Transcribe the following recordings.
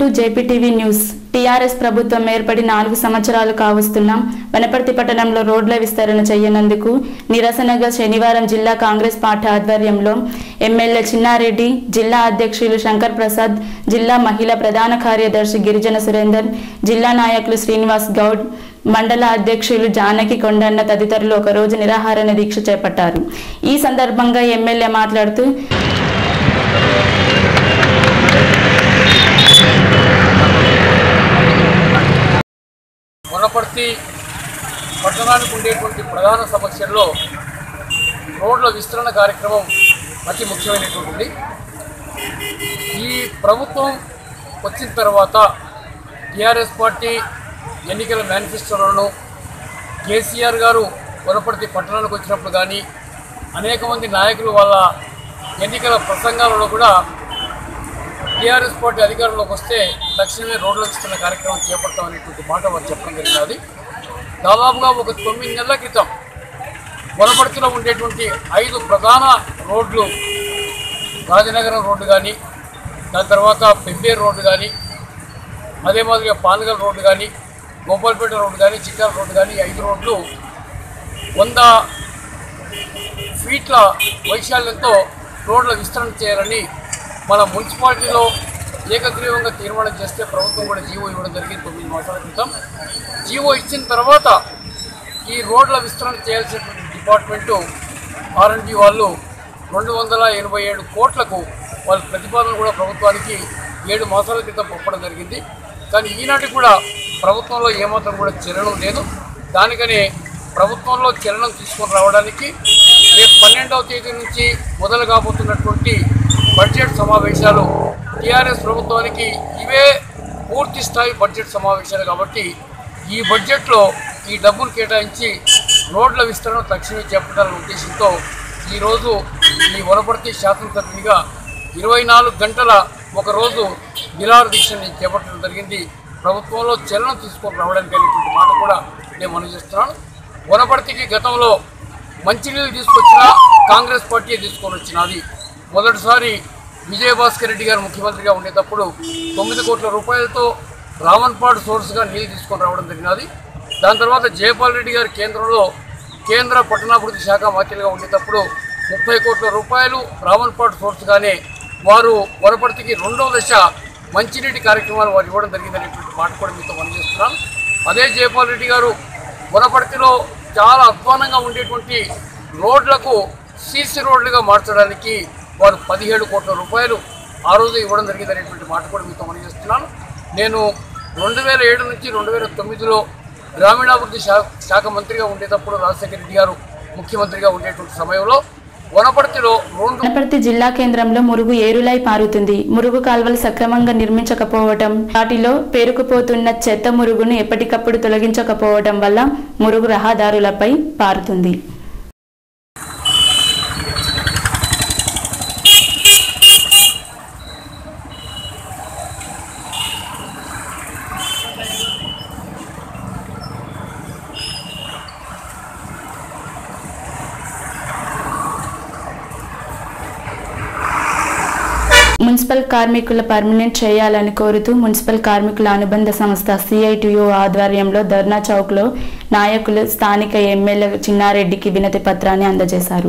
to JP TV news TRS ప్రభుత్వం ఏర్పడి నాలుగు సంవత్సరాలు కావస్తున్నా వనపర్తి పట్టణంలో రోడ్ల విస్తరణ చేయనందుకు నిరసనగా శనివారం జిల్లా కాంగ్రెస్ పార్టీ ఆధ్వర్యంలో ఎమ్మెల్యే చిన్నారెడ్డి జిల్లా అధ్యక్షులు శంకర్ ప్రసాద్ జిల్లా మహిళా ప్రధాన కార్యదర్శి గిరిజన సురేందర్ జిల్లా నాయకులు శ్రీనివాస్ గౌడ్ మండల అధ్యక్షులు జానకి కొండన్న తదితరులు ఒకరోజు నిరాహారణ దీక్ష చేపట్టారు ఈ సందర్భంగా ఎమ్మెల్యే మాట్లాడుతూ వనపర్తి పట్టణానికి ఉండేటువంటి ప్రధాన సమస్యల్లో రోడ్ల విస్తరణ కార్యక్రమం అతి ముఖ్యమైనటువంటిది ఈ ప్రభుత్వం వచ్చిన తర్వాత టీఆర్ఎస్ పార్టీ ఎన్నికల మేనిఫెస్టోలను కేసీఆర్ గారు వనపర్తి పట్టణానికి వచ్చినప్పుడు కానీ అనేక మంది నాయకులు వాళ్ళ ఎన్నికల ప్రసంగాలలో కూడా టీఆర్ఎస్ పార్టీ అధికారంలోకి వస్తే తక్షణమే రోడ్లు ఇస్తున్న కార్యక్రమం చేపడతామనేటువంటి మాట వారు చెప్పడం జరిగినది దాదాపుగా ఒక తొమ్మిది నెలల క్రితం వనపర్తిలో ఉండేటువంటి ఐదు ప్రధాన రోడ్లు రాజనగరం రోడ్డు కానీ దాని తర్వాత పెబ్బేరు రోడ్డు కానీ అదే మాదిరిగా పానగల్ రోడ్డు కానీ గోపాల్పేట రోడ్డు కానీ చిక్కాల రోడ్డు కానీ ఈ ఐదు రోడ్లు వంద ఫీట్ల వైశాల్యంతో రోడ్ల విస్తరణ చేయాలని మన మున్సిపాలిటీలో ఏకగ్రీవంగా తీర్మానం చేస్తే ప్రభుత్వం కూడా జీవో ఇవ్వడం జరిగింది తొమ్మిది మాసాల క్రితం జీవో ఇచ్చిన తర్వాత ఈ రోడ్ల విస్తరణ చేయాల్సినటువంటి డిపార్ట్మెంటు ఆర్ఎండ్బి వాళ్ళు రెండు వందల ఎనభై ఏడు కోట్లకు వాళ్ళ ప్రతిపాదన కూడా ప్రభుత్వానికి ఏడు మాసాల క్రితం పంపడం జరిగింది కానీ ఈనాటికి కూడా ప్రభుత్వంలో ఏమాత్రం కూడా చలనం లేదు దానికనే ప్రభుత్వంలో చలనం తీసుకొని రావడానికి రేపు పన్నెండవ తేదీ నుంచి మొదలు కాబోతున్నటువంటి బడ్జెట్ సమావేశాలు టీఆర్ఎస్ ప్రభుత్వానికి ఇవే పూర్తి స్థాయి బడ్జెట్ సమావేశాలు కాబట్టి ఈ బడ్జెట్లో ఈ డబ్బులు కేటాయించి రోడ్ల విస్తరణ తక్షణమే చేపట్టాలనే ఉద్దేశంతో ఈరోజు ఈ వనపర్తి శాసనసభ్యునిగా ఇరవై నాలుగు గంటల ఒకరోజు నిరాహార దీక్షని చేపట్టడం జరిగింది ప్రభుత్వంలో చలనం తీసుకొని రావడానికి అనేటువంటి మాట కూడా నేను మనం చేస్తున్నాను వనపర్తికి గతంలో మంచినీళ్ళు తీసుకొచ్చిన కాంగ్రెస్ పార్టీ తీసుకొని వచ్చినది మొదటిసారి విజయభాస్కర్ రెడ్డి గారు ముఖ్యమంత్రిగా ఉండేటప్పుడు తొమ్మిది కోట్ల రూపాయలతో రామన్పాడు సోర్స్గా నీళ్ళు తీసుకొని రావడం జరిగినది దాని తర్వాత జయపాల్ రెడ్డి గారు కేంద్రంలో కేంద్ర పట్టణాభివృద్ధి శాఖ మంత్రిగా ఉండేటప్పుడు ముప్పై కోట్ల రూపాయలు రామన్పాడు సోర్స్గానే వారు వనపర్తికి రెండవ దశ మంచినీటి కార్యక్రమాలు వారు ఇవ్వడం జరిగిందనేటువంటి మాట కూడా మీతో పనిచేస్తున్నాను అదే జయపాల్ రెడ్డి గారు వనపర్తిలో చాలా అధ్వానంగా ఉండేటువంటి రోడ్లకు సీసీ రోడ్లుగా మార్చడానికి వారు పదిహేడు కోట్ల రూపాయలు ఆ రోజు ఇవ్వడం జరిగిందనేటువంటి మాట కూడా మీతో పనిచేస్తున్నాను నేను రెండు వేల ఏడు నుంచి రెండు వేల తొమ్మిదిలో గ్రామీణాభివృద్ధి శాఖ శాఖ మంత్రిగా ఉండేటప్పుడు రాజశేఖర రెడ్డి గారు ముఖ్యమంత్రిగా ఉండేటువంటి సమయంలో వనపర్తిలో రెండు వనపర్తి జిల్లా కేంద్రంలో మురుగు ఏరులై పారుతుంది మురుగు కాల్వలు సక్రమంగా నిర్మించకపోవటం వాటిలో పేరుకుపోతున్న చెత్త మురుగును ఎప్పటికప్పుడు తొలగించకపోవటం వల్ల మురుగు రహదారులపై పారుతుంది మున్సిపల్ కార్మికుల పర్మనెంట్ చేయాలని కోరుతూ మున్సిపల్ కార్మికుల అనుబంధ సంస్థ సిఐటియు ఆధ్వర్యంలో ధర్నా చౌక్లో నాయకులు స్థానిక ఎమ్మెల్యే చిన్నారెడ్డికి వినతి పత్రాన్ని అందజేశారు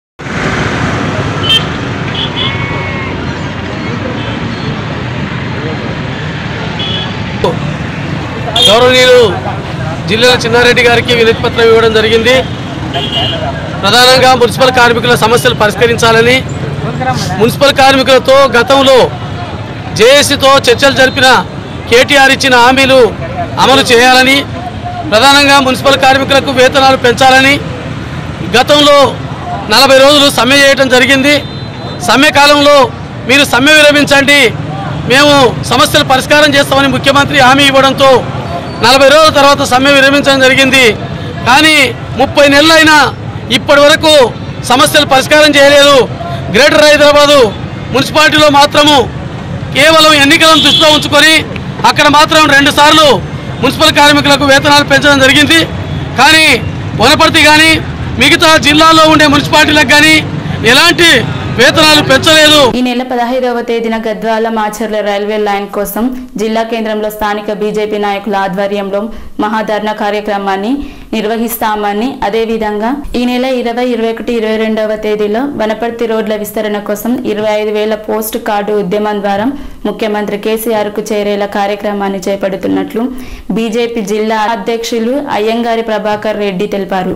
గౌరవనీయులు జిల్లా చిన్నారెడ్డి గారికి వినతి పత్రం ఇవ్వడం జరిగింది ప్రధానంగా మున్సిపల్ కార్మికుల సమస్యలు పరిష్కరించాలని మున్సిపల్ కార్మికులతో గతంలో జేఏసీతో చర్చలు జరిపిన కేటీఆర్ ఇచ్చిన హామీలు అమలు చేయాలని ప్రధానంగా మున్సిపల్ కార్మికులకు వేతనాలు పెంచాలని గతంలో నలభై రోజులు సమ్మె చేయడం జరిగింది సమ్మె కాలంలో మీరు సమ్మె విరమించండి మేము సమస్యలు పరిష్కారం చేస్తామని ముఖ్యమంత్రి హామీ ఇవ్వడంతో నలభై రోజుల తర్వాత సమ్మె విరమించడం జరిగింది కానీ ముప్పై నెలలైనా ఇప్పటి వరకు సమస్యలు పరిష్కారం చేయలేదు గ్రేటర్ హైదరాబాదు మున్సిపాలిటీలో మాత్రము కేవలం ఎన్నికలను దృష్టిలో ఉంచుకొని అక్కడ మాత్రం రెండు సార్లు మున్సిపల్ కార్మికులకు వేతనాలు పెంచడం జరిగింది కానీ వనపర్తి కానీ మిగతా జిల్లాలో ఉండే మున్సిపాలిటీలకు కానీ ఎలాంటి వేతనాలు పెంచలేదు ఈ నెల పదహైదవ తేదీన గద్వాల మాచర్ల రైల్వే లైన్ కోసం జిల్లా కేంద్రంలో స్థానిక బీజేపీ నాయకుల ఆధ్వర్యంలో మహాధర్నా కార్యక్రమాన్ని నిర్వహిస్తామని అదేవిధంగా ఈ నెల ఇరవై ఇరవై ఒకటి ఇరవై రెండవ తేదీలో వనపర్తి రోడ్ల విస్తరణ కోసం ఇరవై ఐదు వేల పోస్ట్ కార్డు ఉద్యమం ద్వారా ముఖ్యమంత్రి కేసీఆర్ కు చేరేలా కార్యక్రమాన్ని చేపడుతున్నట్లు బీజేపీ జిల్లా అధ్యక్షులు అయ్యంగారి ప్రభాకర్ రెడ్డి తెలిపారు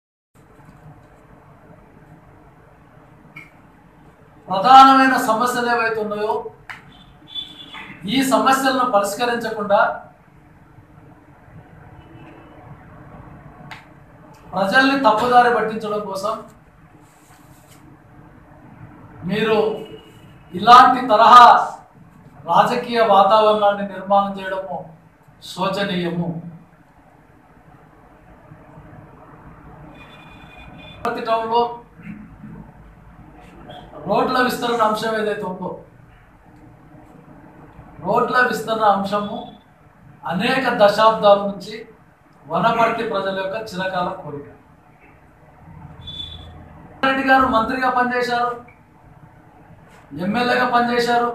ప్రధానమైన సమస్యలు ఏవైతే ఉన్నాయో ఈ సమస్యలను పరిష్కరించకుండా ప్రజల్ని తప్పుదారి పట్టించడం కోసం మీరు ఇలాంటి తరహా రాజకీయ వాతావరణాన్ని నిర్మాణం చేయడము శోచనీయము ప్రతి టౌన్లో రోడ్ల విస్తరణ అంశం ఏదైతే ఉందో రోడ్ల విస్తరణ అంశము అనేక దశాబ్దాల నుంచి వనపర్తి ప్రజల యొక్క చిరకాల కోరిక రెడ్డి గారు మంత్రిగా పనిచేశారు ఎమ్మెల్యేగా పనిచేశారు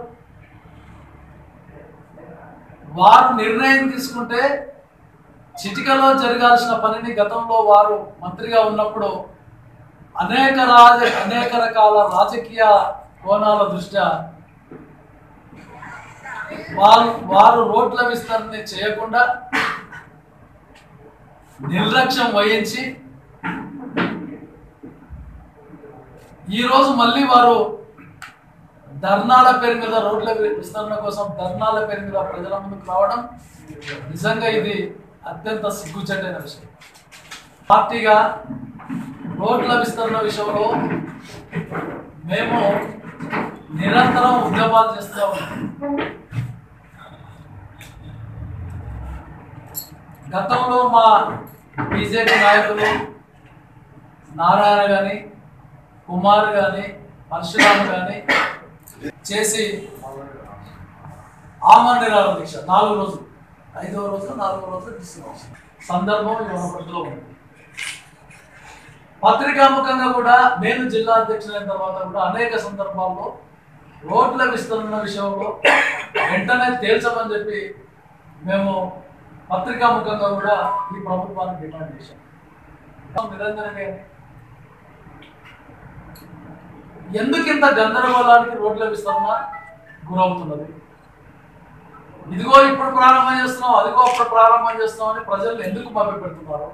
వారు నిర్ణయం తీసుకుంటే చిటికలో జరగాల్సిన పనిని గతంలో వారు మంత్రిగా ఉన్నప్పుడు అనేక రాజ అనేక రకాల రాజకీయ కోణాల దృష్ట్యా వారు వారు రోడ్ల విస్తరణ చేయకుండా నిర్లక్ష్యం వహించి ఈరోజు మళ్ళీ వారు ధర్నాల పేరు మీద రోడ్ల విస్తరణ కోసం ధర్నాల పేరు మీద ప్రజల ముందుకు రావడం నిజంగా ఇది అత్యంత సిగ్గుచెట్టైన విషయం పార్టీగా రోడ్ల విస్తరణ విషయంలో మేము నిరంతరం ఉద్యమాలు చేస్తూ ఉన్నాం గతంలో మా బీజేపీ నాయకులు నారాయణ కానీ కుమార్ కానీ పరశురామ్ కానీ చేసి ఆమరణ నిరాహార దీక్ష నాలుగు రోజులు ఐదవ రోజు నాలుగో రోజు తీసుకున్నాం సందర్భం యువనపట్టిలో ఉంది పత్రికాముఖంగా కూడా నేను జిల్లా అధ్యక్షులైన తర్వాత కూడా అనేక సందర్భాల్లో రోడ్ల విస్తరణ విషయంలో వెంటనే తేల్చమని చెప్పి మేము పత్రికాముఖంగా కూడా ఈ ప్రభుత్వానికి డిమాండ్ చేశాం నిరంజన్ గారి ఎందుకు ఇంత గందరగోళానికి రోడ్ల విస్తరణ గురవుతున్నది ఇదిగో ఇప్పుడు ప్రారంభం చేస్తున్నాం అదిగో అప్పుడు ప్రారంభం చేస్తున్నాం అని ప్రజలు ఎందుకు మభ్య పెడుతున్నారు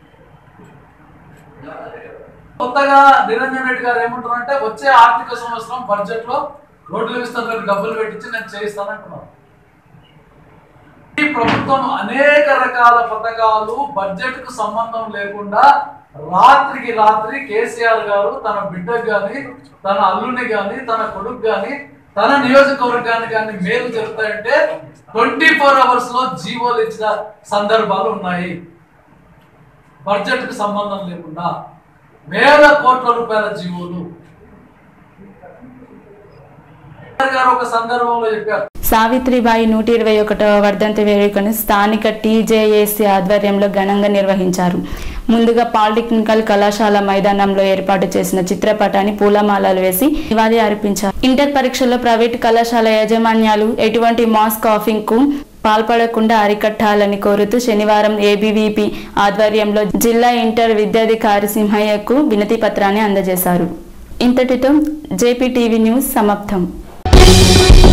కొత్తగా నిరంజన్ రెడ్డి గారు ఏమంటారంటే వచ్చే ఆర్థిక సంవత్సరం బడ్జెట్ లో రోడ్ల విస్తరణకు డబ్బులు పెట్టించి నేను చేయిస్తానంటున్నారు ఈ ప్రభుత్వం అనేక రకాల పథకాలు బడ్జెట్ కు సంబంధం లేకుండా రాత్రికి రాత్రి కేసీఆర్ గారు తన బిడ్డకు గాని తన అల్లుని గాని తన కొడుకు గాని తన నియోజకవర్గానికి కానీ మేలు జరుగుతాయంటే ట్వంటీ ఫోర్ అవర్స్ లో జీవోలు ఇచ్చిన సందర్భాలు ఉన్నాయి బడ్జెట్ కు సంబంధం లేకుండా వేల కోట్ల రూపాయల జీవోలు గారు ఒక సందర్భంలో చెప్పారు సావిత్రిబాయి నూట ఇరవై ఒకటవ వర్ధంతి వేడుకను స్థానిక టీజేఏసీ ఆధ్వర్యంలో ఘనంగా నిర్వహించారు ముందుగా పాలిటెక్నికల్ కళాశాల మైదానంలో ఏర్పాటు చేసిన చిత్రపటాన్ని పూలమాలలు వేసి నివాళి అర్పించారు ఇంటర్ పరీక్షల్లో ప్రైవేటు కళాశాల యాజమాన్యాలు ఎటువంటి మాస్ కాఫింగ్ కు పాల్పడకుండా అరికట్టాలని కోరుతూ శనివారం ఏబీవీపీ ఆధ్వర్యంలో జిల్లా ఇంటర్ విద్యాధికారి సింహయ్యకు వినతి పత్రాన్ని అందజేశారు ఇంతటితో జేపీ టీవీ న్యూస్ సమాప్తం